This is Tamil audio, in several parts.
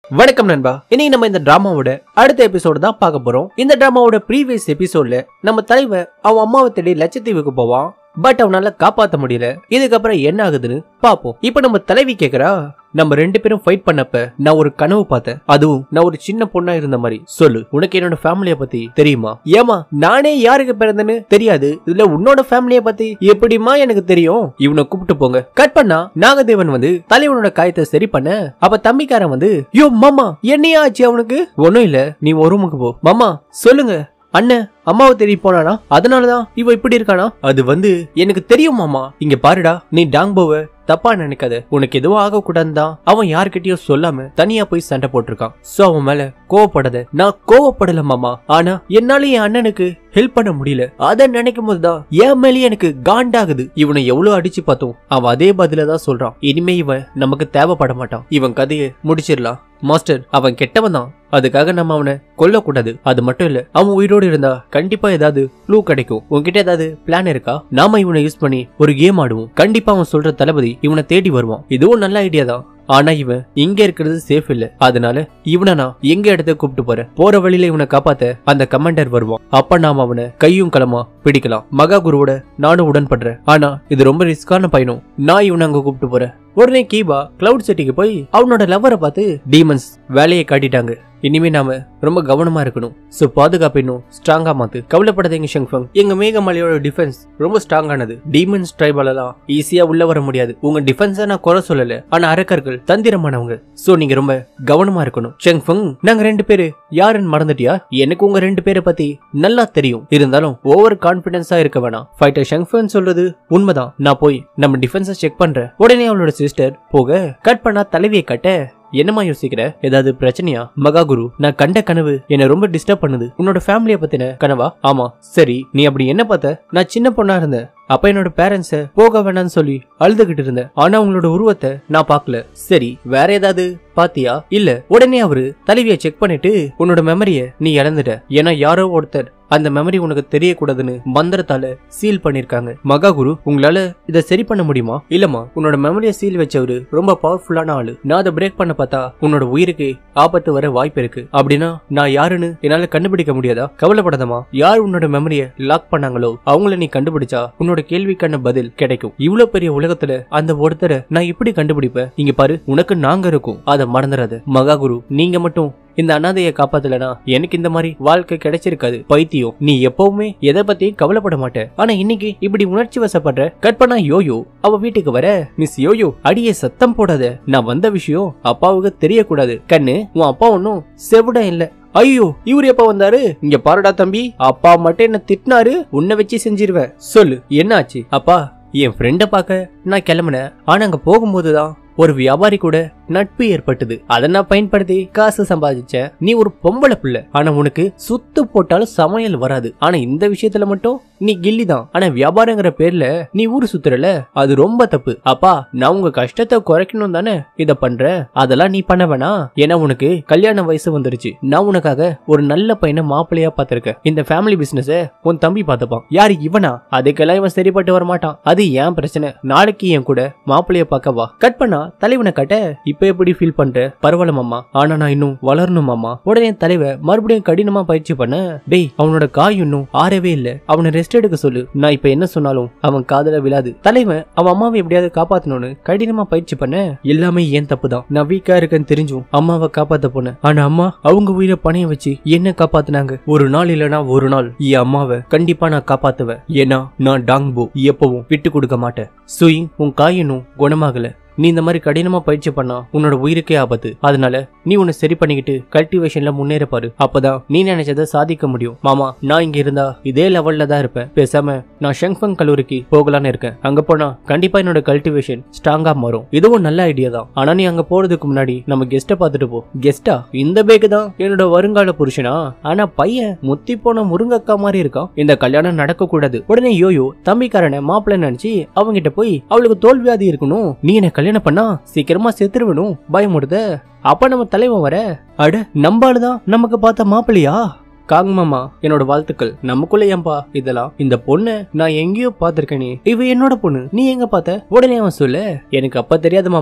வணக்கம் நண்பா இன்னைக்கு நம்ம இந்த டிராமாவோட அடுத்த எபிசோடு தான் பார்க்க போறோம் இந்த டிராமாவோட ப்ரீவியஸ் எபிசோட்ல நம்ம தலைவன் அவன் அம்மாவை தேடி லட்சத்தீவுக்கு போவான் பட் அவனால காப்பாத்த முடியல இதுக்கப்புறம் என்ன ஆகுதுன்னு பாப்போம் இப்ப நம்ம தலைவி கேக்குறா நம்ம ரெண்டு பேரும் ஃபைட் பண்ணப்ப நான் ஒரு கனவு பார்த்தேன் அதுவும் நான் ஒரு சின்ன பொண்ணா இருந்த மாதிரி சொல்லு உனக்கு என்னோட ஃபேமிலிய பத்தி தெரியுமா ஏமா நானே யாருக்கு பிறந்தேன்னு தெரியாது இதுல உன்னோட ஃபேமிலிய பத்தி எப்படிமா எனக்கு தெரியும் இவனை கூப்பிட்டு போங்க கட் பண்ணா நாகதேவன் வந்து தலைவனோட காயத்தை சரி பண்ண அப்ப தம்பிக்காரன் வந்து யோ மாமா என்னையா ஆச்சு அவனுக்கு ஒண்ணும் இல்ல நீ ஒரு ரூமுக்கு போ மாமா சொல்லுங்க அண்ணன் அம்மாவை தேடி போனானா அதனாலதான் இவ இப்படி இருக்கானா அது வந்து எனக்கு தெரியும் மாமா இங்க பாருடா நீ டாங்போவ தப்பா நினைக்காத உனக்கு எதுவும் ஆக கூடாதுதான் அவன் யார்கிட்டயும் சொல்லாம தனியா போய் சண்டை போட்டிருக்கான் சோ அவன் மேல கோவப்படாத நான் கோவப்படல மாமா ஆனா என்னால என் அண்ணனுக்கு ஹெல்ப் பண்ண முடியல அத நினைக்கும் போதுதான் என் மேலேயே எனக்கு காண்டாகுது இவனை எவ்வளவு அடிச்சு பார்த்தோம் அவன் அதே பதில தான் சொல்றான் இனிமே இவன் நமக்கு தேவைப்பட மாட்டான் இவன் கதையை முடிச்சிடலாம் மாஸ்டர் அவன் கெட்டவன் தான் அதுக்காக நம்ம அவனை கொல்லக்கூடாது அது மட்டும் இல்ல அவன் உயிரோடு இருந்தா கண்டிப்பா ஏதாவது க்ளூ கிடைக்கும் உன்கிட்ட ஏதாவது பிளான் இருக்கா நாம இவனை யூஸ் பண்ணி ஒரு கேம் ஆடுவோம் கண்டிப்பா அவன் சொல்ற தளபதி இவனை தேடி வருவான் இதுவும் நல்ல ஐடியா தான் ஆனா இவன் இங்க இருக்கிறது சேஃப் இல்ல அதனால இவனை நான் எங்க இடத்த கூப்பிட்டு போறேன் போற வழியில இவனை காப்பாத்த அந்த கமாண்டர் வருவான் அப்ப நாம அவனை கையும் களமா பிடிக்கலாம் மகா குருவோட நானும் உடன்படுறேன் ஆனா இது ரொம்ப ரிஸ்கான பயணம் நான் இவனை அங்க கூப்பிட்டு போறேன் உடனே கீபா கிளவுட் சிட்டிக்கு போய் அவனோட லவ்வரை பார்த்து டீமன்ஸ் வேலையை காட்டிட்டாங்க இனிமே நாம ரொம்ப கவனமா இருக்கணும் சோ பாதுகாப்பு இன்னும் ஸ்ட்ராங்கா மாத்து கவலைப்படாதீங்க ஷங்ஃபங் எங்க மேகமலையோட டிஃபென்ஸ் ரொம்ப ஸ்ட்ராங்கானது டீமன்ஸ் ட்ரைபால் எல்லாம் ஈஸியா உள்ள வர முடியாது உங்க டிஃபென்ஸ நான் குறை சொல்லல ஆனா அரக்கர்கள் தந்திரமானவங்க சோ நீங்க ரொம்ப கவனமா இருக்கணும் ஷங்ஃபங் நாங்க ரெண்டு பேரு யாருன்னு மறந்துட்டியா எனக்கு உங்க ரெண்டு பேரை பத்தி நல்லா தெரியும் இருந்தாலும் ஓவர் கான்பிடன்ஸா இருக்க வேணாம் ஃபைட்டர் ஷங்ஃபங் சொல்றது உண்மைதான் நான் போய் நம்ம டிஃபென்ஸை செக் பண்றேன் உடனே அவளோட சிஸ்டர் போக கட் பண்ணா தலைவியை கட்ட என்னமா யோசிக்கிற ஏதாவது பிரச்சனையா மகாகுரு நான் கண்ட கனவு என்ன ரொம்ப டிஸ்டர்ப் பண்ணுது உன்னோட ஃபேமிலிய பத்தின கனவா ஆமா சரி நீ அப்படி என்ன பார்த்த நான் சின்ன பொண்ணா இருந்தேன் அப்ப என்னோட பேரண்ட்ஸ போக வேணாம்னு சொல்லி அழுதுகிட்டு இருந்தேன் ஆனா உங்களோட உருவத்தை நான் பார்க்கல சரி வேற ஏதாவது பாத்தியா இல்ல உடனே அவரு தலைவிய செக் பண்ணிட்டு உன்னோட மெமரிய நீ இழந்துட்ட ஏன்னா யாரோ ஒருத்தர் அந்த மெமரி உனக்கு தெரியக்கூடாதுன்னு மந்திரத்தால சீல் பண்ணிருக்காங்க மகாகுரு உங்களால இதை சரி பண்ண முடியுமா இல்லம்மா உன்னோட மெமரியை சீல் வச்சவரு ரொம்ப பவர்ஃபுல்லான ஆளு நான் அதை பிரேக் பண்ண பார்த்தா உன்னோட உயிருக்கு ஆபத்து வர வாய்ப்பு இருக்கு அப்படின்னா நான் யாருன்னு என்னால கண்டுபிடிக்க முடியாதா கவலைப்படாதமா யார் உன்னோட மெமரியை லாக் பண்ணாங்களோ அவங்கள நீ கண்டுபிடிச்சா உன்னோட கேள்விக்கான பதில் கிடைக்கும் இவ்வளவு பெரிய உலகத்துல அந்த ஒருத்தரை நான் எப்படி கண்டுபிடிப்பேன் இங்க பாரு உனக்கு நாங்க இருக்கோம் அதை மறந்துடாத மகாகுரு நீங்க மட்டும் இந்த அனாதையை காப்பாத்தலனா எனக்கு இந்த மாதிரி வாழ்க்கை கிடைச்சிருக்காது பைத்தியம் நீ எப்பவுமே எதை பத்தியும் கவலைப்பட மாட்ட ஆனா இன்னைக்கு இப்படி உணர்ச்சி வசப்படுற கற்பனா யோயோ அவ வீட்டுக்கு வர மிஸ் யோயோ அடியே சத்தம் போடாத நான் வந்த விஷயம் அப்பாவுக்கு தெரியக்கூடாது கண்ணு உன் அப்பா ஒன்னும் செவிடம் இல்ல ஐயோ இவர் எப்ப வந்தாரு இங்க பாருடா தம்பி அப்பா மட்டும் என்ன திட்டினாரு உன்னை வச்சு செஞ்சிருவேன் சொல்லு என்னாச்சு அப்பா என் ஃப்ரெண்ட பார்க்க நான் கிளம்புனேன் ஆனா அங்க போகும்போதுதான் ஒரு வியாபாரி கூட நட்பு ஏற்பட்டது அதை நான் பயன்படுத்தி காசு சம்பாதிச்சேன் நீ ஒரு பொம்பளை பிள்ளை ஆனா உனக்கு சுத்து போட்டாலும் சமையல் வராது ஆனா இந்த விஷயத்துல மட்டும் நீ கில்லி தான் ஆனா வியாபாரங்கிற பேர்ல நீ ஊரு சுத்துறல அது ரொம்ப தப்பு அப்பா நான் உங்க கஷ்டத்தை குறைக்கணும் தானே இத பண்றேன் அதெல்லாம் நீ பண்ண வேணாம் ஏன்னா உனக்கு கல்யாண வயசு வந்துருச்சு நான் உனக்காக ஒரு நல்ல பையனை மாப்பிள்ளையா பார்த்திருக்கேன் இந்த ஃபேமிலி பிசினஸ் உன் தம்பி பார்த்துப்பான் யாரு இவனா அதுக்கெல்லாம் இவன் சரிப்பட்டு வர மாட்டான் அது ஏன் பிரச்சனை நாளைக்கு என் கூட மாப்பிள்ளைய பார்க்க வா கட் பண்ணா தலைவனை கட்ட இப்ப எப்படி ஃபீல் பண்ற பரவாயில்ல மாமா ஆனா நான் இன்னும் வளரணும் மாமா உடனே தலைவன் மறுபடியும் கடினமா பயிற்சி பண்ண டேய் அவனோட காய் இன்னும் ஆறவே இல்ல அவனை ரெஸ்ட் எடுக்க சொல்லு நான் இப்ப என்ன சொன்னாலும் அவன் காதல விழாது தலைவன் அவன் அம்மாவை எப்படியாவது காப்பாத்தணும்னு கடினமா பயிற்சி பண்ண எல்லாமே ஏன் தப்பு தான் நான் வீக்கா இருக்கேன்னு தெரிஞ்சும் அம்மாவை காப்பாத்த போனேன் ஆனா அம்மா அவங்க உயிரை பணைய வச்சு என்ன காப்பாத்துனாங்க ஒரு நாள் இல்லனா ஒரு நாள் என் அம்மாவை கண்டிப்பா நான் காப்பாத்துவேன் ஏன்னா நான் டாங்போ எப்பவும் விட்டு கொடுக்க மாட்டேன் சுய் உன் காய் இன்னும் குணமாகல நீ இந்த மாதிரி கடினமா பயிற்சி பண்ணா உன்னோட உயிருக்கே ஆபத்து அதனால நீ உன்னை சரி பண்ணிக்கிட்டு கல்டிவேஷன்ல முன்னேற பாரு அப்பதான் நீ நினைச்சதை சாதிக்க முடியும் மாமா நான் இங்க இருந்தா இதே லெவல்ல தான் இருப்பேன் பேசாம நான் ஷெங்ஃபங் கல்லூரிக்கு போகலான்னு இருக்கேன் அங்க போனா கண்டிப்பா என்னோட கல்டிவேஷன் ஸ்ட்ராங்கா மாறும் இதுவும் நல்ல ஐடியா தான் ஆனா நீ அங்க போறதுக்கு முன்னாடி நம்ம கெஸ்ட பாத்துட்டு போ கெஸ்டா இந்த பேக்கு தான் என்னோட வருங்கால புருஷனா ஆனா பையன் முத்தி போன முருங்கக்கா மாதிரி இருக்கான் இந்த கல்யாணம் நடக்க கூடாது உடனே யோயோ தம்பிக்காரனை மாப்பிள்ளை நினைச்சு அவங்கிட்ட போய் அவளுக்கு தோல்வியாதி இருக்கணும் நீ என்ன கல்யாணம் பண்ணா சீக்கிரமா செத்துருவணும் பயமுடுத அப்ப நம்ம தலைவன் வர அட நம்பாளுதான் நமக்கு பார்த்த மாப்பிள்ளையா காங் மாமா என்னோட வாழ்த்துக்கள் நமக்குள்ள ஏன்பா இதெல்லாம் இந்த பொண்ணு நான் எங்கேயோ பார்த்திருக்கேனே இவ என்னோட பொண்ணு நீ எங்க பார்த்த உடனே அவன் சொல்ல எனக்கு அப்ப தெரியாது மாமா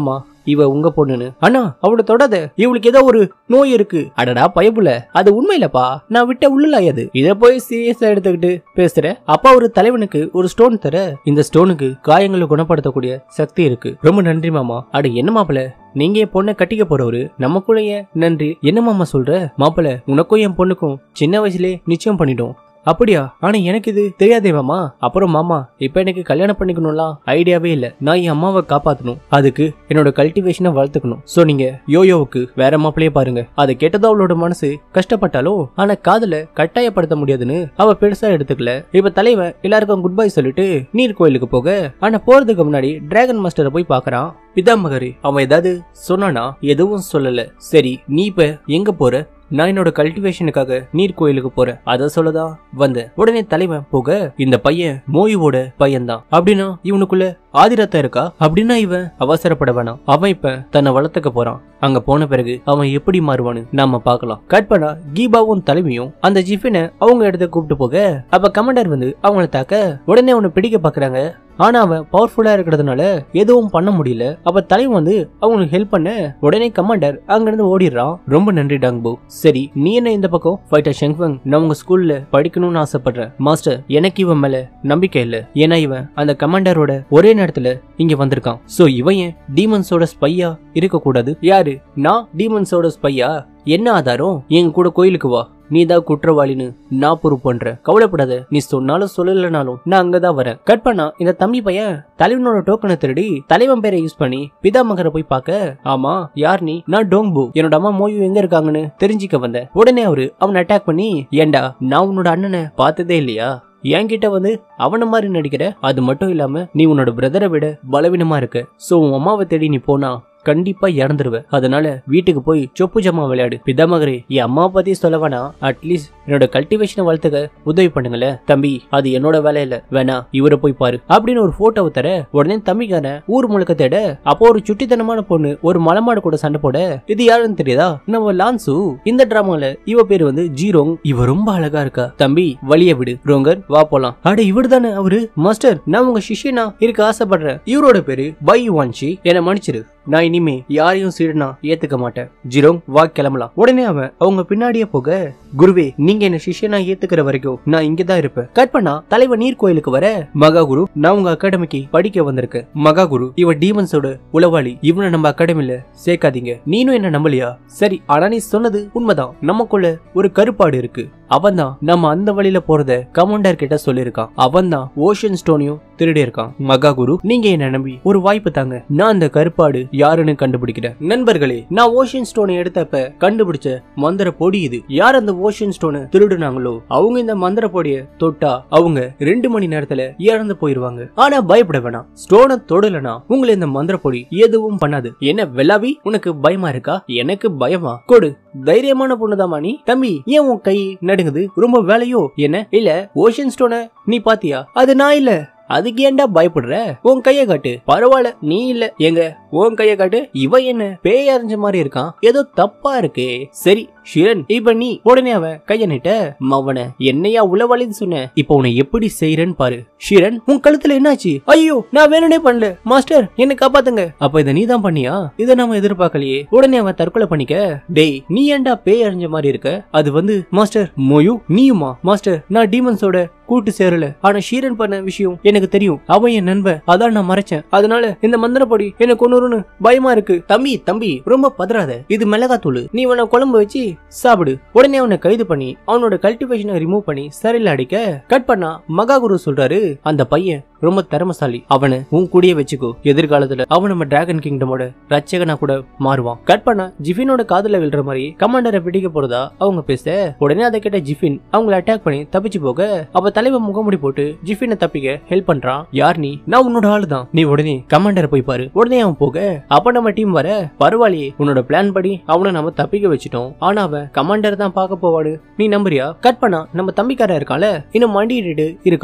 இவ உங்க பொண்ணுன்னு அண்ணா அவளை தொடாத இவளுக்கு ஏதோ ஒரு நோய் இருக்கு அடடா பயப்புல அது உண்மையிலப்பா நான் விட்ட உள்ளாயது இத போய் சீரியஸா எடுத்துக்கிட்டு பேசுற அப்பா ஒரு தலைவனுக்கு ஒரு ஸ்டோன் தர இந்த ஸ்டோனுக்கு காயங்களை குணப்படுத்தக்கூடிய சக்தி இருக்கு ரொம்ப நன்றி மாமா அட என்ன மாப்பிள நீங்க என் பொண்ணை கட்டிக்க போறவரு நமக்குள்ள ஏன் நன்றி என்ன மாமா சொல்ற மாப்பிள உனக்கும் என் பொண்ணுக்கும் சின்ன வயசுலயே நிச்சயம் பண்ணிட்டோம் அப்படியா ஆனா எனக்கு இது தெரியாதே மாமா அப்புறம் மாமா இப்ப எனக்கு கல்யாணம் பண்ணிக்கணும்லாம் ஐடியாவே இல்ல நான் என் அம்மாவை காப்பாத்தணும் அதுக்கு என்னோட கல்டிவேஷனை வளர்த்துக்கணும் சோ நீங்க யோயோவுக்கு வேற மாப்பிளையே பாருங்க அதை கேட்டதும் அவளோட மனசு கஷ்டப்பட்டாலும் ஆனா காதல கட்டாயப்படுத்த முடியாதுன்னு அவ பெருசா எடுத்துக்கல இப்ப தலைவன் எல்லாருக்கும் குட் பை சொல்லிட்டு நீர் கோயிலுக்கு போக ஆனா போறதுக்கு முன்னாடி டிராகன் மாஸ்டரை போய் பாக்குறான் பிதாமகரே அவன் ஏதாவது சொன்னானா எதுவும் சொல்லல சரி நீ இப்ப எங்க போற நான் என்னோட கல்டிவேஷனுக்காக நீர் கோயிலுக்கு போறேன் அத சொல்லதான் வந்தேன் உடனே தலைவன் போக இந்த பையன் மோயுவோட பையன்தான் அப்படின்னா இவனுக்குள்ள ஆதிரத்தம் இருக்கா அப்படின்னா இவன் அவசரப்பட வேணாம் அவன் இப்ப தன்னை வளர்த்துக்க போறான் அங்க போன பிறகு அவன் எப்படி மாறுவான்னு நாம பார்க்கலாம் கட் பண்ணா கீபாவும் தலைவியும் அந்த ஜிஃபினை அவங்க இடத்த கூப்பிட்டு போக அப்ப கமாண்டர் வந்து அவங்கள தாக்க உடனே அவனை பிடிக்க பாக்குறாங்க ஆனா அவன் பவர்ஃபுல்லா இருக்கிறதுனால எதுவும் பண்ண முடியல அப்ப தலைவன் வந்து அவங்களுக்கு ஹெல்ப் பண்ண உடனே கமாண்டர் அங்கிருந்து ஓடிடுறான் ரொம்ப நன்றி டாங்போ சரி நீ என்ன இந்த பக்கம் ஃபைட்டர் ஷெங்ஃபங் நான் உங்க ஸ்கூல்ல படிக்கணும்னு ஆசைப்படுறேன் மாஸ்டர் எனக்கு இவன் மேல நம்பிக்கை இல்ல ஏன்னா இவன் அந்த கமாண்டரோட ஒரே நேரத்துல இங்க வந்திருக்கான் சோ இவன் ஏன் டீமன்ஸோட ஸ்பையா இருக்க கூடாது யாரு நான் டீமன்ஸோட ஸ்பையா என்ன ஆதாரம் எங்க கூட கோயிலுக்கு வா நீ தான் குற்றவாளின்னு நான் ப்ரூவ் பண்றேன் கவலைப்படாத நீ சொன்னாலும் சொல்லலைனாலும் நான் அங்கதான் வரேன் கட் பண்ணா இந்த தம்பி பையன் தலைவனோட டோக்கனை திருடி தலைவன் பேரை யூஸ் பண்ணி பிதாமகரை போய் பார்க்க ஆமா யார் நீ நான் டோங்பு என்னோட அம்மா மோயு எங்க இருக்காங்கன்னு தெரிஞ்சுக்க வந்தேன் உடனே அவரு அவனை அட்டாக் பண்ணி ஏண்டா நான் உன்னோட அண்ணனை பார்த்ததே இல்லையா என்கிட்ட வந்து அவன மாதிரி நடிக்கிற அது மட்டும் இல்லாம நீ உன்னோட பிரதரை விட பலவீனமா இருக்க சோ உன் அம்மாவை தேடி நீ போனா கண்டிப்பா இறந்துருவ அதனால வீட்டுக்கு போய் சொப்பு ஜமா விளையாடு பிதாமகரே என் அம்மா பத்தி சொல்ல வேணாம் அட்லீஸ்ட் என்னோட கல்டிவேஷனை வளர்த்துக்க உதவி பண்ணுங்களேன் தம்பி அது என்னோட வேலை இல்ல வேணா இவரை போய் பாரு அப்படின்னு ஒரு போட்டோவை தர உடனே தம்பிக்கான ஊர் முழுக்க தேட அப்போ ஒரு சுட்டித்தனமான பொண்ணு ஒரு மலமாடு கூட சண்டை போட இது யாருன்னு தெரியுதா நம்ம லான்சு இந்த டிராமால இவ பேரு வந்து ஜீரோங் இவ ரொம்ப அழகா இருக்கா தம்பி வழிய விடு ரோங்கர் வா போலாம் அட இவரு தானே அவரு மாஸ்டர் நான் உங்க சிஷ்யனா இருக்க ஆசைப்படுறேன் இவரோட பேரு பை வான்சி என்னை மன்னிச்சிரு நான் இனிமே யாரையும் சீடனா ஏத்துக்க மாட்டேன் ஜிரோங் வா கிளம்பலாம் உடனே அவன் அவங்க பின்னாடியே போக குருவே நீங்க என்ன சிஷ்யனா ஏத்துக்கிற வரைக்கும் நான் இங்கதான் இருப்பேன் கட் பண்ணா தலைவன் நீர் கோயிலுக்கு வர மகாகுரு நான் உங்க அகாடமிக்கு படிக்க வந்திருக்கேன் மகாகுரு இவ டீமன்ஸோட உளவாளி இவனை நம்ம அகாடமில சேர்க்காதீங்க நீனும் என்ன நம்பலையா சரி ஆனா நீ சொன்னது உண்மைதான் நமக்குள்ள ஒரு கருப்பாடு இருக்கு அவன் தான் நம்ம அந்த வழியில போறத கமாண்டர் கிட்ட சொல்லியிருக்கான் அவன் தான் ஓஷன் ஸ்டோனையும் திருடி இருக்கான் மகாகுரு நீங்க என்ன நம்பி ஒரு வாய்ப்பு தாங்க நான் அந்த கருப்பாடு யாருன்னு கண்டுபிடிக்கிறேன் நண்பர்களே நான் ஓஷன் ஸ்டோனை எடுத்தப்ப கண்டுபிடிச்ச மந்திர பொடி இது யார் அந்த ஓஷன் ஸ்டோனை திருடுனாங்களோ அவங்க இந்த மந்திர பொடிய தொட்டா அவங்க ரெண்டு மணி நேரத்துல இறந்து போயிருவாங்க ஆனா பயப்பட வேணாம் ஸ்டோனை தொடலனா உங்களை இந்த மந்திர பொடி எதுவும் பண்ணாது என்ன வெள்ளாவி உனக்கு பயமா இருக்கா எனக்கு பயமா கொடு தைரியமான பொண்ணுதாமா நீ தம்பி ஏன் உன் கை நடுங்குது ரொம்ப வேலையோ என்ன இல்ல ஓஷன் ஸ்டோனை நீ பாத்தியா அது நான் இல்ல அதுக்கு ஏன்டா பயப்படுற உன் கைய காட்டு பரவாயில்ல நீ இல்ல எங்க உன் கைய காட்டு இவன் என்ன பேய் அறிஞ்ச மாதிரி இருக்கான் ஏதோ தப்பா இருக்கே சரி ஷிரன் இப்ப நீ உடனே அவன் கைய நீட்ட மவன என்னையா உளவாளின்னு சொன்ன இப்ப உன்னை எப்படி செய்யறேன்னு பாரு ஷிரன் உன் கழுத்துல என்னாச்சு ஐயோ நான் வேணும்னே பண்ணல மாஸ்டர் என்ன காப்பாத்துங்க அப்ப இத நீ தான் பண்ணியா இத நாம எதிர்பார்க்கலையே உடனே அவன் தற்கொலை பண்ணிக்க டேய் நீ ஏன்டா பேய் அறிஞ்ச மாதிரி இருக்க அது வந்து மாஸ்டர் மோயு நீயுமா மாஸ்டர் நான் டீமன்ஸோட கூட்டு சேரல ஆனா ஷீரன் பண்ண விஷயம் எனக்கு தெரியும் அவன் என் நண்பன் அதான் நான் மறைச்சேன் அதனால இந்த மந்திரப்படி எனக்கு கொண்டுருன்னு பயமா இருக்கு தம்பி தம்பி ரொம்ப பதறாத இது மிளகாத்தூள் நீ உன குழம்பு வச்சு சாப்பிடு உடனே அவனை கைது பண்ணி அவனோட கல்டிவேஷனை ரிமூவ் பண்ணி சரியில் அடிக்க கட் பண்ணா மகாகுரு சொல்றாரு அந்த பையன் ரொம்ப திறமசாலி அவனை உன் கூடயே வச்சுக்கோ எதிர்காலத்துல அவன் நம்ம டிராகன் கிங்டமோட ரட்சகனா கூட மாறுவான் கட் பண்ணா ஜிஃபினோட காதுல விழுற மாதிரி கமாண்டரை பிடிக்க போறதா அவங்க பேச உடனே அதை கேட்ட ஜிஃபின் அவங்கள அட்டாக் பண்ணி தப்பிச்சு போக அப்ப தலைவன் முகமுடி போட்டு ஜிஃபினை தப்பிக்க ஹெல்ப் பண்றான் யார் நீ நான் உன்னோட ஆளு தான் நீ உடனே கமாண்டரை போய் பாரு உடனே அவன் போக அப்ப நம்ம டீம் வர பரவாயில்லையே உன்னோட பிளான் படி அவனை நம்ம தப்பிக்க வச்சிட்டோம் ஆனா அவன் கமாண்டர் தான் பார்க்க போவாடு நீ நம்புறியா கட் பண்ணா நம்ம தம்பிக்காரன் இருக்கான்ல இன்னும் மண்டிட்டு இருக்கான்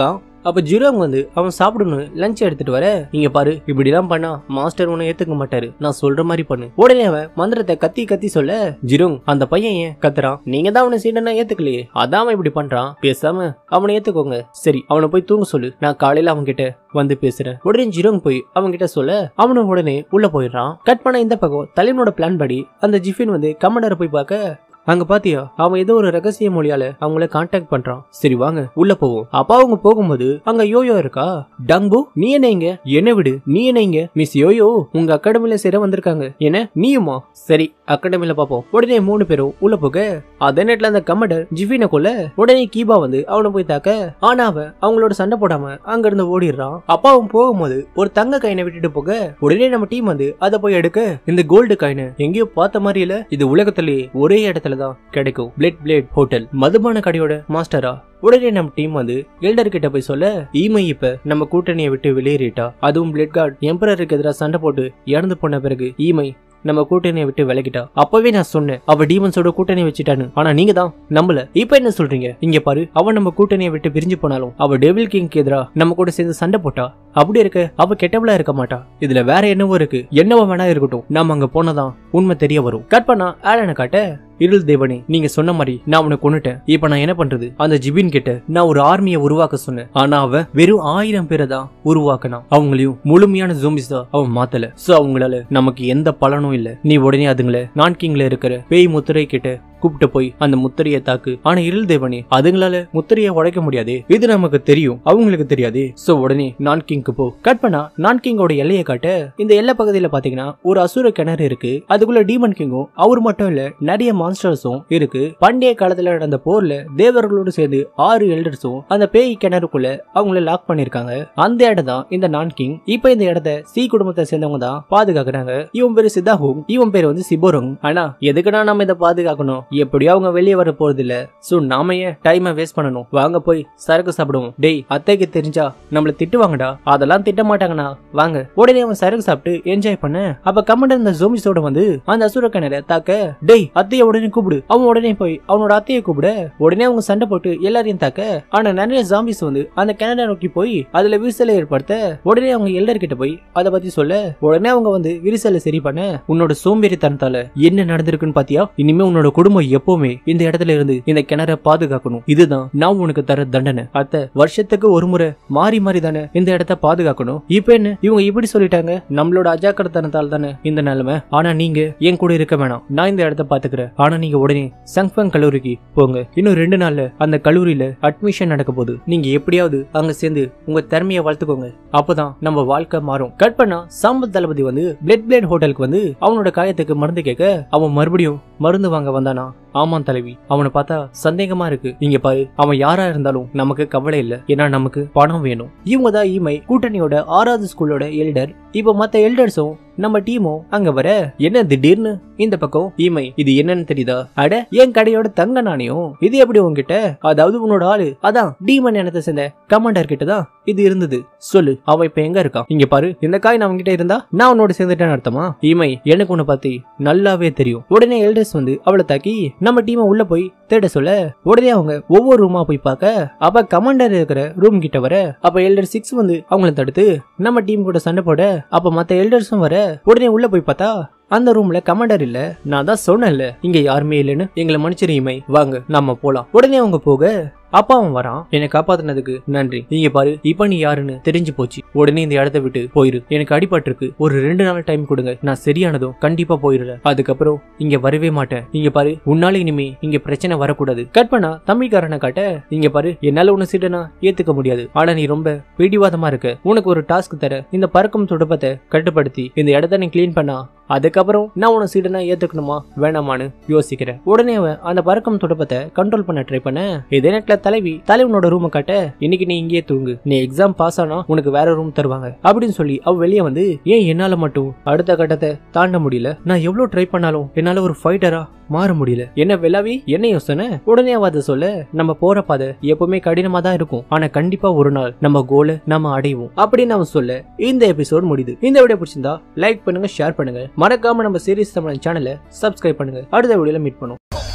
அப்ப ஜிரோங் வந்து அவன் சாப்பிடணும் லஞ்ச் எடுத்துட்டு வர இங்க பாரு இப்படிலாம் பண்ணா மாஸ்டர் உன்னை ஏத்துக்க மாட்டாரு நான் சொல்ற மாதிரி பண்ணு உடனே அவன் மந்திரத்தை கத்தி கத்தி சொல்ல ஜிரோங் அந்த பையன் ஏன் கத்துறான் நீங்க தான் அவனை சீடனா ஏத்துக்கலையே அதான் அவன் இப்படி பண்றான் பேசாம அவனை ஏத்துக்கோங்க சரி அவனை போய் தூங்க சொல்லு நான் காலையில அவன் கிட்ட வந்து பேசுறேன் உடனே ஜிரோங் போய் அவங்க கிட்ட சொல்ல அவனும் உடனே உள்ள போயிடுறான் கட் பண்ண இந்த பக்கம் தலைவனோட பிளான் படி அந்த ஜிஃபின் வந்து கமாண்டரை போய் பார்க்க அங்க பாத்தியா அவன் ஏதோ ஒரு ரகசிய மொழியால அவங்கள கான்டாக்ட் பண்றான் சரி வாங்க உள்ள போவோம் அப்பா அவங்க போகும்போது அங்க யோயோ இருக்கா டங்கு நீ என்ன இங்க என்ன விடு நீ என்ன இங்க மிஸ் யோயோ உங்க அகாடமில சேர வந்திருக்காங்க என்ன நீயுமா சரி அகாடமில பாப்போம் உடனே மூணு பேரும் உள்ள போக அதே நேரத்துல அந்த கமடர் ஜிஃபினை கொல்ல உடனே கீபா வந்து அவனை போய் தாக்க ஆனா அவன் அவங்களோட சண்டை போடாம அங்க இருந்து ஓடிடுறான் அப்பா அவன் போகும்போது ஒரு தங்க காயினை விட்டுட்டு போக உடனே நம்ம டீம் வந்து அதை போய் எடுக்க இந்த கோல்டு காயினை எங்கேயோ பார்த்த மாதிரி இல்ல இது உலகத்திலேயே ஒரே இடத்துல தான் கிடைக்கும் பிளட் பிளேட் ஹோட்டல் மதுபான கடையோட மாஸ்டரா உடனே நம்ம டீம் வந்து எல்டர் கிட்ட போய் சொல்ல ஈமை இப்ப நம்ம கூட்டணியை விட்டு வெளியேறிட்டா அதுவும் பிளட் கார்டு எம்பரருக்கு எதிராக சண்டை போட்டு இறந்து போன பிறகு ஈமை நம்ம கூட்டணியை விட்டு விலகிட்டா அப்பவே நான் சொன்னேன் அவ டீமன்ஸோட கூட்டணி வச்சுட்டான்னு ஆனா நீங்க தான் நம்பல இப்ப என்ன சொல்றீங்க இங்க பாரு அவன் நம்ம கூட்டணியை விட்டு பிரிஞ்சு போனாலும் அவ டெவில் கிங்க்கு எதிரா நம்ம கூட சேர்ந்து சண்டை போட்டா அப்படி இருக்க அவ கெட்டவளா இருக்க மாட்டா இதுல வேற என்னவோ இருக்கு என்னவோ வேணா இருக்கட்டும் நாம அங்க போனதான் உண்மை தெரிய வரும் கட் பண்ணா ஆலனை காட்ட இருள் தேவனே நீங்க சொன்ன மாதிரி நான் அவனை கொன்னுட்டேன் இப்ப நான் என்ன பண்றது அந்த ஜிபின் கிட்ட நான் ஒரு ஆர்மியை உருவாக்க சொன்னேன் ஆனா அவன் வெறும் ஆயிரம் பேரை தான் உருவாக்கினான் அவங்களையும் முழுமையான ஜோம்பிஸ் தான் அவன் மாத்தல சோ அவங்களால நமக்கு எந்த பலனும் இல்ல நீ உடனே அதுங்கள நான் கிங்ல இருக்கிற பேய் முத்திரை கிட்ட கூப்பிட்டு போய் அந்த முத்திரையை தாக்கு ஆனா இருள் தேவனே அதுங்களால முத்திரையை உடைக்க முடியாது இது நமக்கு தெரியும் அவங்களுக்கு தெரியாது சோ உடனே நான் கிங்க்கு போ கட் பண்ணா நான் கிங்கோட எல்லையை காட்ட இந்த எல்லை பகுதியில பாத்தீங்கன்னா ஒரு அசுர கிணறு இருக்கு அதுக்குள்ள டீமன் கிங்கும் அவர் மட்டும் இல்ல நிறைய மான்ஸ்டர்ஸும் இருக்கு பண்டைய காலத்துல நடந்த போர்ல தேவர்களோடு சேர்ந்து ஆறு எல்டர்ஸும் அந்த பேய் கிணறுக்குள்ள அவங்கள லாக் பண்ணிருக்காங்க அந்த இடம் தான் இந்த நான் கிங் இப்ப இந்த இடத்த சி குடும்பத்தை சேர்ந்தவங்க தான் பாதுகாக்கிறாங்க இவன் பேரு சித்தாகும் இவன் பேரு வந்து சிபோரங் ஆனா எதுக்குடா நம்ம இதை பாதுகாக்கணும் எப்படியோ அவங்க வெளியே வர போறது இல்ல சோ நாம ஏன் டைமை வேஸ்ட் பண்ணணும் வாங்க போய் சரக்கு சாப்பிடுவோம் டேய் அத்தைக்கு தெரிஞ்சா நம்மள திட்டுவாங்கடா அதெல்லாம் திட்ட மாட்டாங்கண்ணா வாங்க உடனே அவன் சரக்கு சாப்பிட்டு என்ஜாய் பண்ண அப்ப கமாண்டர் இந்த ஜோமிஸோட வந்து அந்த அசுர கிணற தாக்க டேய் அத்தைய உடனே கூப்பிடு அவன் உடனே போய் அவனோட அத்தையை கூப்பிட உடனே அவங்க சண்டை போட்டு எல்லாரையும் தாக்க ஆனா நிறைய ஜாம்பிஸ் வந்து அந்த கிணறை நோக்கி போய் அதுல விரிசலை ஏற்படுத்த உடனே அவங்க எல்லர் கிட்ட போய் அதை பத்தி சொல்ல உடனே அவங்க வந்து விரிசலை சரி பண்ண உன்னோட சோம்பேறித்தனத்தால என்ன நடந்திருக்குன்னு பாத்தியா இனிமே உன்னோட குடும்பம் எப்பவுமே இந்த இடத்துல இருந்து இந்த கிணறை பாதுகாக்கணும் இதுதான் நான் உனக்கு தர தண்டனை அத்தை வருஷத்துக்கு ஒரு முறை மாறி மாறி தானே இந்த இடத்த பாதுகாக்கணும் இப்ப என்ன இவங்க இப்படி சொல்லிட்டாங்க நம்மளோட அஜாக்கிரத்தனத்தால் தானே இந்த நிலைமை ஆனா நீங்க என் கூட இருக்க வேணாம் நான் இந்த இடத்த பாத்துக்கிறேன் ஆனா நீங்க உடனே சங்ஃபங் கல்லூரிக்கு போங்க இன்னும் ரெண்டு நாள்ல அந்த கல்லூரியில அட்மிஷன் நடக்க போகுது நீங்க எப்படியாவது அங்க சேர்ந்து உங்க திறமைய வளர்த்துக்கோங்க அப்பதான் நம்ம வாழ்க்கை மாறும் கட் பண்ணா சாம்பல் தளபதி வந்து பிளட் பிளேட் ஹோட்டலுக்கு வந்து அவனோட காயத்துக்கு மருந்து கேட்க அவன் மறுபடியும் மருந்து வாங்க வந்தானா ஆமாம் தலைவி அவனை பார்த்தா சந்தேகமா இருக்கு இங்க பாரு அவன் யாரா இருந்தாலும் நமக்கு கவலை இல்ல ஏன்னா நமக்கு பணம் வேணும் இவங்க தான் இமை கூட்டணியோட ஆறாவது ஸ்கூலோட எல்டர் இப்ப மத்த எல்டர்ஸும் நம்ம டீமும் அங்க வர என்ன திடீர்னு இந்த பக்கம் இமை இது என்னன்னு தெரியுதா அட என் கடையோட தங்க நாணயம் இது எப்படி உன்கிட்ட அதாவது உன்னோட ஆளு அதான் டீமன் எனத்தை சேர்ந்த கமாண்டர் கிட்ட தான் இது இருந்தது சொல்லு அவன் இப்ப எங்க இருக்கான் இங்க பாரு இந்த காய் நான் அவன்கிட்ட இருந்தா நான் உன்னோட சேர்ந்துட்டேன்னு அர்த்தமா இமை எனக்கு உன்னை பத்தி நல்லாவே தெரியும் உடனே எல்டர்ஸ் வந்து அவளை தாக்கி நம்ம டீமை உள்ள போய் தேட சொல்ல உடனே அவங்க ஒவ்வொரு ரூமா போய் பார்க்க அப்ப கமாண்டர் இருக்கிற ரூம் கிட்ட வர அப்ப எல்டர் சிக்ஸ் வந்து அவங்கள தடுத்து நம்ம டீம் கூட சண்டை போட அப்ப மத்த எல்டர்ஸும் வர உடனே உள்ள போய் பார்த்தா அந்த ரூம்ல கமாண்டர் இல்ல நான் தான் சொன்னேன்ல இங்க யாருமே இல்லைன்னு எங்களை மன்னிச்சிருமை வாங்க நாம போலாம் உடனே அவங்க போக அப்பா அவன் வரான் என்னை காப்பாத்துனதுக்கு நன்றி நீங்க பாரு இப்ப நீ யாருன்னு தெரிஞ்சு போச்சு உடனே இந்த இடத்த விட்டு போயிரு எனக்கு அடிபட்டிருக்கு ஒரு ரெண்டு நாள் டைம் கொடுங்க நான் சரியானதும் கண்டிப்பா போயிடுறேன் அதுக்கப்புறம் இங்க வரவே மாட்டேன் இங்க பாரு உன்னால இனிமே இங்க பிரச்சனை வரக்கூடாது கட் பண்ணா தமிழ்காரனை காட்ட இங்க பாரு என்னால உன்னை சீட்டனா ஏத்துக்க முடியாது ஆனா நீ ரொம்ப பிடிவாதமா இருக்க உனக்கு ஒரு டாஸ்க் தர இந்த பறக்கும் துடுப்பத்தை கட்டுப்படுத்தி இந்த இடத்த நீ க்ளீன் பண்ணா அதுக்கப்புறம் நான் உன சீடனா ஏத்துக்கணுமா வேணாமான்னு யோசிக்கிறேன் உடனே அவன் அந்த பறக்கும் துடுப்பத்தை கண்ட்ரோல் பண்ண ட்ரை பண்ண இதே நேரத்துல தலைவி தலைவனோட ரூமை காட்ட இன்னைக்கு நீ இங்கேயே தூங்கு நீ எக்ஸாம் பாஸ் ஆனா உனக்கு வேற ரூம் தருவாங்க அப்படின்னு சொல்லி அவ வெளியே வந்து ஏன் என்னால மட்டும் அடுத்த கட்டத்தை தாண்ட முடியல நான் எவ்வளவு ட்ரை பண்ணாலும் என்னால ஒரு ஃபைட்டரா மாற முடியல என்ன வெளாவி என்ன யோசனை உடனே அவ அதை சொல்ல நம்ம போற பாதை எப்பவுமே கடினமா தான் இருக்கும் ஆனா கண்டிப்பா ஒரு நாள் நம்ம கோலை நம்ம அடைவோம் அப்படின்னு அவன் சொல்ல இந்த எபிசோட் முடியுது இந்த வீடியோ பிடிச்சிருந்தா லைக் பண்ணுங்க ஷேர் பண்ணுங்க மறக்காம நம்ம சீரிஸ் தமிழ் சேனலை சப்ஸ்கிரைப் பண்ணுங்க அடுத்த வீடியோல மீட் பண்ணுவோம்